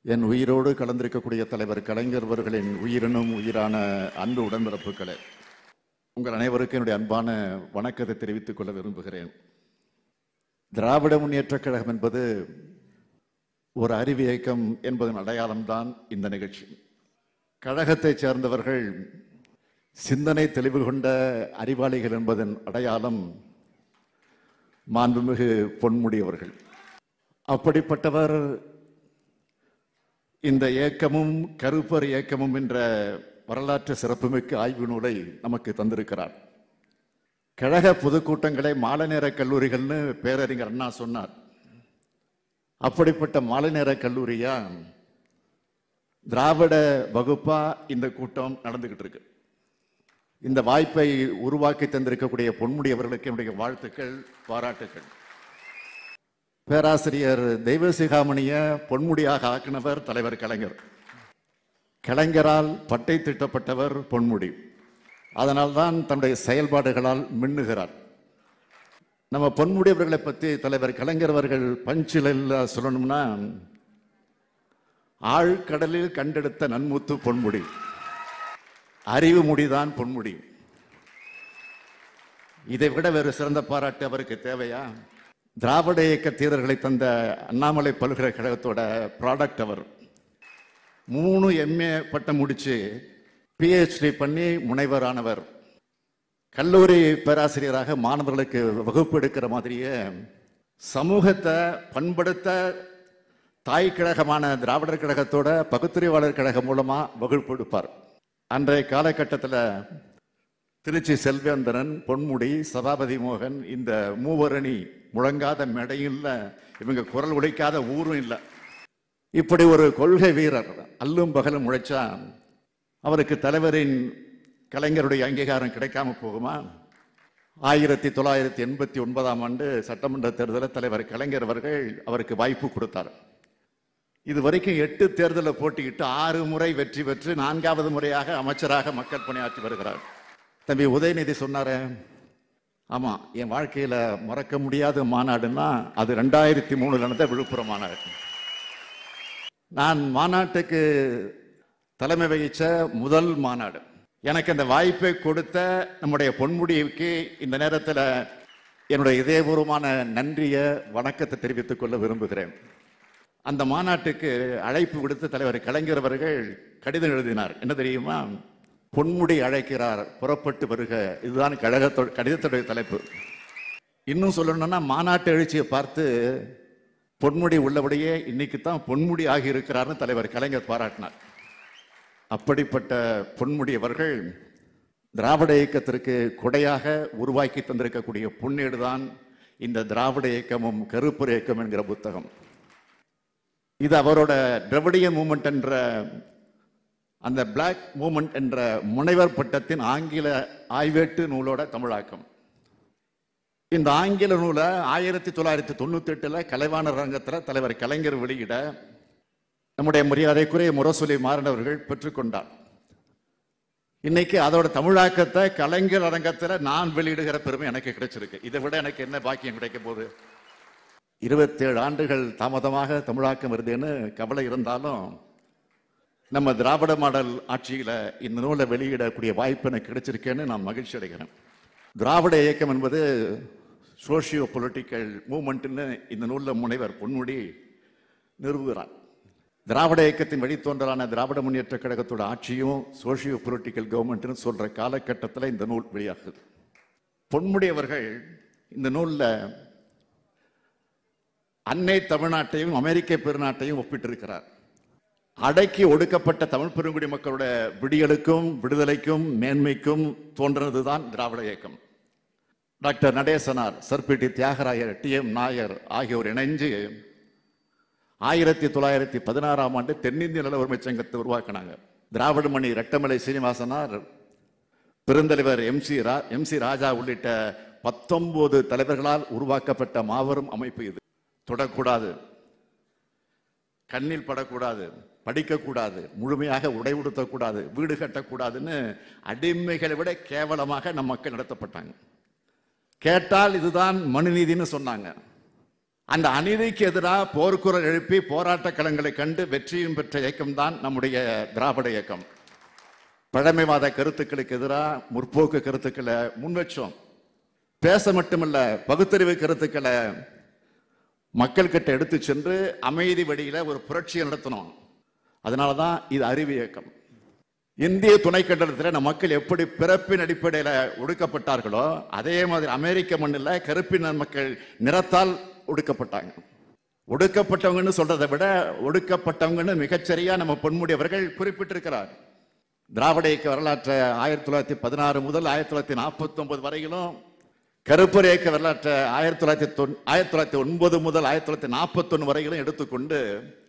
என் உயிரோடு கலந்திருக்கக்கூடிய தலைவர் கலைஞர் அவர்களின் உயிரினும் உயிரான அன்பு உடன்பிறப்புகளே உங்கள் அனைவருக்கும் என்னுடைய அன்பான வணக்கத்தை தெரிவித்துக் கொள்ள விரும்புகிறேன் திராவிட முன்னேற்றக் கழகம் என்பது ஒரு அறிவு இயக்கம் என்பதன் அடையாளம்தான் இந்த நிகழ்ச்சி கழகத்தைச் சேர்ந்தவர்கள் சிந்தனை தெளிவு கொண்ட அறிவாளிகள் என்பதன் அடையாளம் மாண்புமிகு பொன்முடி அவர்கள் அப்படிப்பட்டவர் இந்த இயக்கமும் கருப்பர் இயக்கமும் என்ற வரலாற்று சிறப்புமிக்க ஆய்வு நூலை நமக்கு தந்திருக்கிறார் கழக பொதுக்கூட்டங்களை மாலை நேர கல்லூரிகள்னு பேரறிஞர் அண்ணா சொன்னார் அப்படிப்பட்ட மாலை நேர கல்லூரியா திராவிட வகுப்பா இந்த கூட்டம் நடந்துகிட்டு இருக்கு இந்த வாய்ப்பை உருவாக்கி தந்திருக்கக்கூடிய பொன்முடி அவர்களுக்கு என்னுடைய வாழ்த்துக்கள் பாராட்டுக்கள் பேராசிரியர் தெய்வசிகாமணிய பொன்முடியாக ஆக்கினவர் தலைவர் கலைஞர் கலைஞரால் பட்டை திட்டப்பட்டவர் பொன்முடி அதனால்தான் தன்னுடைய செயல்பாடுகளால் மின்னுகிறார் நம்ம பொன்முடி அவர்களை பற்றி தலைவர் கலைஞர் அவர்கள் பஞ்சில் சொல்லணும்னா ஆழ்கடலில் கண்டெடுத்த நன்முத்து பொன்முடி அறிவு முடிதான் பொன்முடி இதை விட வேறு சிறந்த பாராட்டு அவருக்கு தேவையா திராவிட இயக்க தீரர்களை தந்த அண்ணாமலை பல்கலைக்கழகத்தோட ப்ராடக்ட் அவர் மூணு எம்ஏ பட்டம் முடிச்சு பிஹெச்டி பண்ணி முனைவரானவர் கல்லூரி பேராசிரியராக மாணவர்களுக்கு வகுப்பு எடுக்கிற மாதிரியே சமூகத்தை பண்படுத்த தாய் கழகமான திராவிடர் கழகத்தோட பகுத்தறிவாளர் கழகம் மூலமா வகுப்பு எடுப்பார் அன்றைய காலகட்டத்தில் திருச்சி செல்வேந்திரன் பொன்முடி சபாபதி மோகன் இந்த மூவரணி முழங்காத மேடையும் இல்லை இவங்க குரல் உடைக்காத ஊரும் இல்லை இப்படி ஒரு கொள்கை வீரர் அல்லும் பகலும் உழைச்சா அவருக்கு தலைவரின் கலைஞருடைய அங்கீகாரம் கிடைக்காம போகுமா ஆயிரத்தி தொள்ளாயிரத்தி எண்பத்தி ஒன்பதாம் ஆண்டு சட்டமன்ற தேர்தலில் தலைவர் கலைஞர் அவர்கள் அவருக்கு வாய்ப்பு கொடுத்தார் இது வரைக்கும் எட்டு தேர்தலில் போட்டியிட்டு ஆறு முறை வெற்றி பெற்று நான்காவது முறையாக அமைச்சராக மக்கள் பணியாற்றி வருகிறார் தம்பி உதயநிதி சொன்னாரு ஆமா என் வாழ்க்கையில மறக்க முடியாத மாநாடுன்னா அது ரெண்டாயிரத்தி மூணுல நடந்த விழுப்புரம் மாநாடு நான் மாநாட்டுக்கு தலைமை வகிச்ச முதல் மாநாடு எனக்கு அந்த வாய்ப்பை கொடுத்த நம்முடைய பொன்முடிக்கு இந்த நேரத்தில் என்னுடைய இதயபூர்வமான நன்றிய வணக்கத்தை தெரிவித்துக் கொள்ள விரும்புகிறேன் அந்த மாநாட்டுக்கு அழைப்பு விடுத்து தலைவர் கலைஞர் அவர்கள் கடிதம் எழுதினார் என்ன தெரியுமா பொன்முடி அழைக்கிறார் புறப்பட்டு வருக இதுதான் கழகத்தோட கடிதத்துடைய தலைப்பு இன்னும் சொல்லணும்னா மாநாட்டு எழுச்சியை பார்த்து பொன்முடி உள்ளபடியே இன்னைக்கு தான் பொன்முடி ஆகி இருக்கிறார்னு தலைவர் கலைஞர் பாராட்டினார் அப்படிப்பட்ட பொன்முடி அவர்கள் திராவிட இயக்கத்திற்கு கொடையாக உருவாக்கி தந்திருக்கக்கூடிய பொன்னேடு தான் இந்த திராவிட இயக்கமும் கருப்பர் இயக்கம் என்கிற புத்தகம் இது அவரோட திரவிடிய மூமெண்ட் என்ற அந்த பிளாக் மூமெண்ட் என்ற முனைவர் பட்டத்தின் ஆங்கில ஆய்வேட்டு நூலோட தமிழாக்கம் இந்த ஆங்கில நூலை ஆயிரத்தி தொள்ளாயிரத்தி தொண்ணூத்தி எட்டுல கலைவாணர் ரங்கத்தில் தலைவர் கலைஞர் வெளியிட நம்முடைய மரியாதைக்குரிய முரசொலி மாறனவர்கள் பெற்றுக்கொண்டார் இன்னைக்கு அதோட தமிழாக்கத்தை கலைஞர் அரங்கத்தில் நான் வெளியிடுகிற பெருமை எனக்கு கிடைச்சிருக்கு இதை விட எனக்கு என்ன பாக்கியம் கிடைக்க போகுது இருபத்தேழு ஆண்டுகள் தாமதமாக தமிழாக்கம் வருதுன்னு கவலை இருந்தாலும் நம்ம திராவிட மாடல் ஆட்சியில இந்த நூலை வெளியிடக்கூடிய வாய்ப்பு எனக்கு கிடைச்சிருக்கேன்னு நான் மகிழ்ச்சி அடைகிறேன் திராவிட இயக்கம் என்பது சோசியோ பொலிட்டிக்கல் மூமெண்ட்னு இந்த நூலில் முனைவர் பொன்முடி நிறுவுகிறார் திராவிட இயக்கத்தின் வழித்தோன்றலான திராவிட முன்னேற்ற கழகத்தோட ஆட்சியும் சோசியோ பொலிட்டிக்கல் கவர்மெண்ட்னு சொல்ற காலகட்டத்தில் இந்த நூல் வெளியாகுது பொன்முடி அவர்கள் இந்த நூலில் அன்னை தமிழ்நாட்டையும் அமெரிக்க பெருநாட்டையும் ஒப்பிட்டிருக்கிறார் அடக்கி ஒடுக்கப்பட்ட தமிழ் பெருங்குடி மக்களோட விடியலுக்கும் விடுதலைக்கும் மேன்மைக்கும் தோன்றினதுதான் திராவிட இயக்கம் doctor Natesanar sir P T Thiyagarayar T M Nair ஆகியோர் இணைஞ்சு ஆயிரத்தி தொள்ளாயிரத்தி பதினாறாம் ஆண்டு தென்னிந்திய நல உரிமை சங்கத்தை உருவாக்கினாங்க திராவிட மணி ரெட்டமலை சீனிவாசனார் பெருந்தலைவர் எம் சி ரா எம் சி ராஜா உள்ளிட்ட பத்தொன்பது தலைவர்களால் உருவாக்கப்பட்ட மாபெரும் அமைப்பு இது தொடக்கூடாது கண்ணில் படக்கூடாது படிக்கக்கூடாது முழுமையாக உடை உடுத்தக்கூடாது வீடு கட்டக்கூடாதுன்னு அடிமைகளை விட கேவலமாக நம் மக்கள் நடத்தப்பட்டாங்க கேட்டால் இதுதான் மனுநீதின்னு சொன்னாங்க அந்த அநீதிக்கு எதிராக போர்க்குரல் எழுப்பி போராட்ட களங்களை கண்டு வெற்றியும் பெற்ற இயக்கம்தான் நம்முடைய திராவிட இயக்கம் பழமைவாத கருத்துக்களுக்கு எதிராக முற்போக்கு கருத்துக்களை முன்வச்சோம் பேச மட்டுமல்ல பகுத்தறிவு கருத்துக்களை மக்கள் கிட்ட எடுத்து சென்று அமைதி வழியில ஒரு புரட்சியை நடத்தணும் அதனால தான் இது அறிவு இயக்கம் இந்திய துணைக்கண்டத்தில் நம்ம மக்கள் எப்படி பிறப்பின் அடிப்படையில் ஒடுக்கப்பட்டார்களோ அதே மாதிரி அமெரிக்க மண்ணில் கருப்பின மக்கள் நிறத்தால் ஒடுக்கப்பட்டாங்க ஒடுக்கப்பட்டவங்கன்னு சொல்றதை விட ஒடுக்கப்பட்டவங்கன்னு மிகச்சரியா நம்ம பொன்முடி அவர்கள் குறிப்பிட்டிருக்கிறார் திராவிட இயக்க வரலாற்றை ஆயிரத்தி தொள்ளாயிரத்தி பதினாறு முதல் ஆயிரத்தி தொள்ளாயிரத்தி நாற்பத்தி ஒன்பது வரையிலும் கருப்பர் இயக்க வரலாற்றை ஆயிரத்தி தொள்ளாயிரத்தி தொன் ஆயிரத்தி தொள்ளாயிரத்தி ஒன்பது முதல் ஆயிரத்தி தொள்ளாயிரத்தி நாற்பத்தொன்னு வரையிலும் எடுத்துக்கொண்டு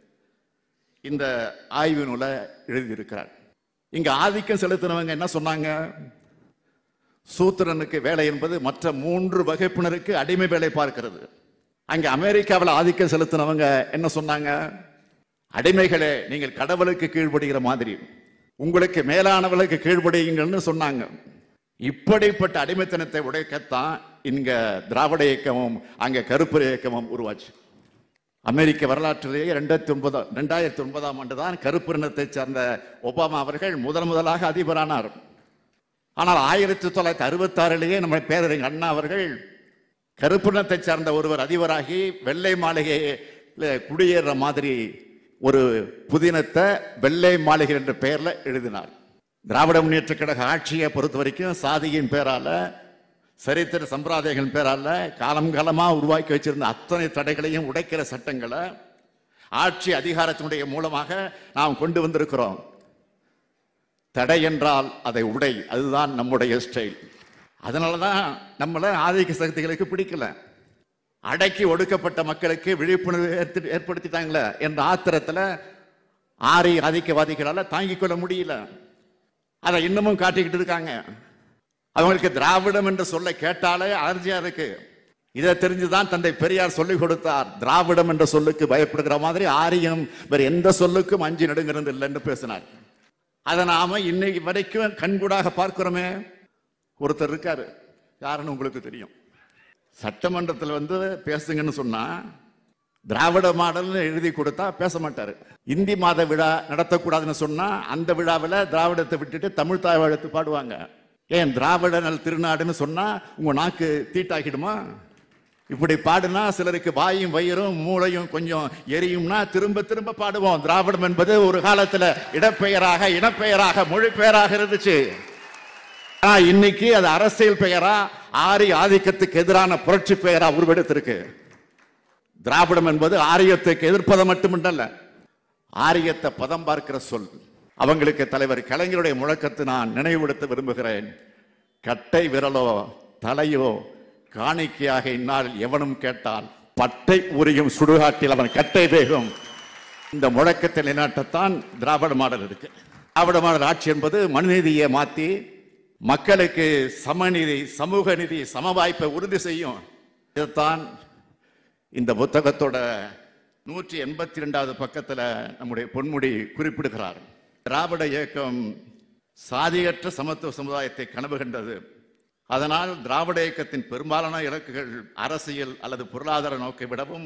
இந்த ஆய்வு நூலை எழுதியிருக்கிறார் இங்க ஆதிக்கம் செலுத்தினவங்க என்ன சொன்னாங்க சூத்திரனுக்கு வேலை என்பது மற்ற மூன்று வகுப்பினருக்கு அடிமை வேலை பார்க்கிறது அங்க அமெரிக்காவில் ஆதிக்கம் செலுத்தினவங்க என்ன சொன்னாங்க அடிமைகளே நீங்கள் கடவுளுக்கு கீழ்ப்படுகிற மாதிரி உங்களுக்கு மேலானவளுக்கு கீழ்ப்படியுங்கள்னு சொன்னாங்க இப்படிப்பட்ட அடிமைத்தனத்தை உடைக்கத்தான் இங்க திராவிட இயக்கமும் அங்க கருப்பர் இயக்கமும் உருவாச்சு அமெரிக்க வரலாற்றிலேயே ரெண்டாயிரத்தி ஒன்பதாம் ரெண்டாயிரத்தி ஒன்பதாம் ஆண்டு தான் கருப்பு இனத்தை சேர்ந்த ஒபாமா அவர்கள் முதல் முதலாக அதிபரானார் ஆனால் ஆயிரத்தி தொள்ளாயிரத்தி அறுபத்தாறிலேயே நம்ம பேரறிஞர் அண்ணா அவர்கள் கருப்பினத்தை சார்ந்த ஒருவர் அதிபராகி வெள்ளை மாளிகையில் குடியேற மாதிரி ஒரு புதினத்தை வெள்ளை மாளிகை என்ற பெயர்ல எழுதினார் திராவிட முன்னேற்ற கழக ஆட்சியை பொறுத்த வரைக்கும் சாதியின் பேரால சரித்திர சம்பிரதாயங்களின் பேரால காலம் காலமா உருவாக்கி வச்சிருந்த அத்தனை தடைகளையும் உடைக்கிற சட்டங்களை ஆட்சி அதிகாரத்தினுடைய மூலமாக நாம் கொண்டு வந்திருக்கிறோம் தடை என்றால் அதை உடை அதுதான் நம்முடைய ஸ்டைல் அதனால தான் நம்மள ஆதிக்க சக்திகளுக்கு பிடிக்கல அடக்கி ஒடுக்கப்பட்ட மக்களுக்கு விழிப்புணர்வு ஏற்படுத்தி- ஏற்படுத்திட்டாங்களே என்ற ஆத்திரத்துல ஆரி ஆதிக்கவாதிகளால தாங்கிக் கொள்ள முடியல அதை இன்னமும் காட்டிக்கிட்டு இருக்காங்க அவங்களுக்கு திராவிடம் என்ற சொல்லை கேட்டாலே அலர்ஜியா இருக்கு இதை தெரிஞ்சுதான் தந்தை பெரியார் சொல்லிக் கொடுத்தார் திராவிடம் என்ற சொல்லுக்கு பயப்படுகிற மாதிரி ஆரியம் வேற எந்த சொல்லுக்கும் அஞ்சு நடுங்கிறது இல்லைன்னு பேசினார் அதை நாம இன்னைக்கு வரைக்கும் கண்கூடாக பார்க்கிறோமே ஒருத்தர் இருக்காரு யாருன்னு உங்களுக்கு தெரியும் சட்டமன்றத்தில் வந்து பேசுங்கன்னு சொன்னா திராவிட மாடல்னு எழுதி கொடுத்தா பேச மாட்டாரு இந்தி மாத விழா நடத்தக்கூடாதுன்னு சொன்னா அந்த விழாவில் திராவிடத்தை விட்டுட்டு தமிழ் தாய் வாழ்த்து பாடுவாங்க ஏன் திராவிட நல் திருநாடுன்னு சொன்னா உங்க நாக்கு தீட்டாக்கிடுமா இப்படி பாடுனா சிலருக்கு வாயும் வயிறும் மூளையும் கொஞ்சம் எரியும்னா திரும்ப திரும்ப பாடுவோம் திராவிடம் என்பது ஒரு காலத்துல இடப்பெயராக இனப்பெயராக மொழி பெயராக இருந்துச்சு ஆனா இன்னைக்கு அது அரசியல் பெயரா ஆரி ஆதிக்கத்துக்கு எதிரான புரட்சி பெயரா உருவெடுத்திருக்கு திராவிடம் என்பது ஆரியத்துக்கு எதிர்ப்பதை மட்டுமல்ல ஆரியத்தை பதம் பார்க்கிற சொல் அவங்களுக்கு தலைவர் கலைஞருடைய முழக்கத்தை நான் நினைவுபடுத்த விரும்புகிறேன் கட்டை விரலோ தலையோ காணிக்கையாக இந்நாளில் எவனும் கேட்டால் பட்டை உரியும் சுடுகாட்டில் அவன் கட்டை வேகும் இந்த முழக்கத்தை நிலைநாட்டத்தான் திராவிட மாடல் இருக்கு திராவிட மாடல் ஆட்சி என்பது மனுநீதியை மாத்தி மக்களுக்கு சமநீதி சமூக நீதி சம வாய்ப்பை உறுதி செய்யும் இதுதான் இந்த புத்தகத்தோட நூற்றி எண்பத்தி ரெண்டாவது பக்கத்துல நம்முடைய பொன்முடி குறிப்பிடுகிறார் திராவிட இயக்கம் சாதியற்ற சமத்துவ சமுதாயத்தை கனவு கண்டது அதனால் திராவிட இயக்கத்தின் பெரும்பாலான இலக்குகள் அரசியல் அல்லது பொருளாதார நோக்கை விடவும்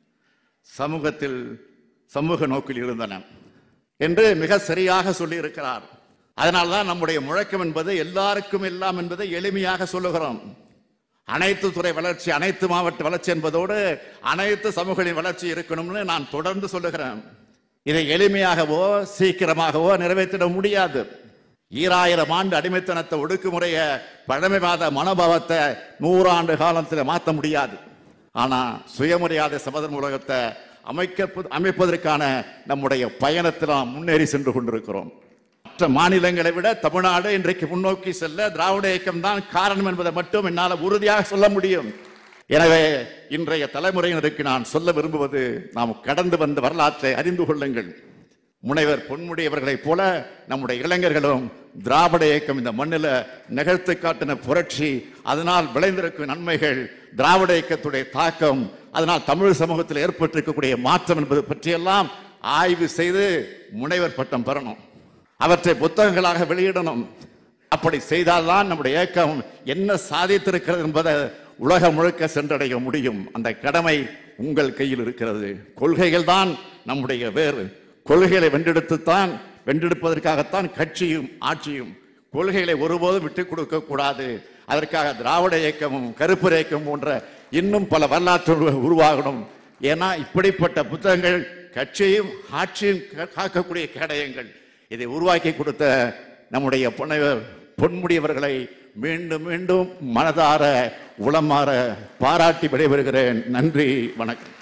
சமூகத்தில் சமூக நோக்கில் இருந்தன என்று மிக சரியாக சொல்லியிருக்கிறார் அதனால்தான் நம்முடைய முழக்கம் என்பது எல்லாருக்கும் எல்லாம் என்பதை எளிமையாக சொல்லுகிறோம் அனைத்து துறை வளர்ச்சி அனைத்து மாவட்ட வளர்ச்சி என்பதோடு அனைத்து சமூகங்களின் வளர்ச்சி இருக்கணும்னு நான் தொடர்ந்து சொல்லுகிறேன் இதை எளிமையாகவோ சீக்கிரமாகவோ நிறைவேற்றிட முடியாது ஈராயிரம் ஆண்டு அடிமைத்தனத்தை ஒடுக்குமுறைய பழமைவாத மனோபாவத்தை நூறாண்டு காலத்தில் மாற்ற முடியாது ஆனா சுயமரியாதை சபதம் உலகத்தை அமைக்க அமைப்பதற்கான நம்முடைய பயணத்தில் நாம் முன்னேறி சென்று கொண்டிருக்கிறோம் மற்ற மாநிலங்களை விட தமிழ்நாடு இன்றைக்கு முன்னோக்கி செல்ல திராவிட இயக்கம் தான் காரணம் என்பதை மட்டும் என்னால் உறுதியாக சொல்ல முடியும் எனவே இன்றைய தலைமுறையினருக்கு நான் சொல்ல விரும்புவது நாம் கடந்து வந்த வரலாற்றை அறிந்து கொள்ளுங்கள் முனைவர் பொன்முடி அவர்களைப் போல நம்முடைய இளைஞர்களும் திராவிட இயக்கம் இந்த மண்ணில் நிகழ்த்து காட்டின புரட்சி அதனால் விளைந்திருக்கும் நன்மைகள் திராவிட இயக்கத்துடைய தாக்கம் அதனால் தமிழ் சமூகத்தில் ஏற்பட்டிருக்கக்கூடிய மாற்றம் என்பது பற்றியெல்லாம் ஆய்வு செய்து முனைவர் பட்டம் பெறணும் அவற்றை புத்தகங்களாக வெளியிடணும் அப்படி செய்தால்தான் நம்முடைய இயக்கம் என்ன சாதித்திருக்கிறது என்பதை உலகம் முழுக்க சென்றடைய முடியும் அந்த கடமை உங்கள் கையில் இருக்கிறது கொள்கைகள் தான் நம்முடைய வேறு கொள்கைகளை வென்றெடுத்துத்தான் வென்றெடுப்பதற்காகத்தான் கட்சியும் ஆட்சியும் கொள்கைகளை ஒருபோதும் விட்டுக் கொடுக்க கூடாது அதற்காக திராவிட இயக்கமும் கருப்பு இயக்கம் போன்ற இன்னும் பல வரலாற்று உரு- உருவாகணும் ஏன்னா இப்படிப்பட்ட புத்தகங்கள் கட்சியும் ஆட்சியும் கா- காக்கக்கூடிய கேடயங்கள் இதை உருவாக்கி கொடுத்த நம்முடைய புனைவர் பொன்முடியவர்களை மீண்டும் மீண்டும் மனதார உளமாற பாராட்டி விடைபெறுகிறேன் நன்றி வணக்கம்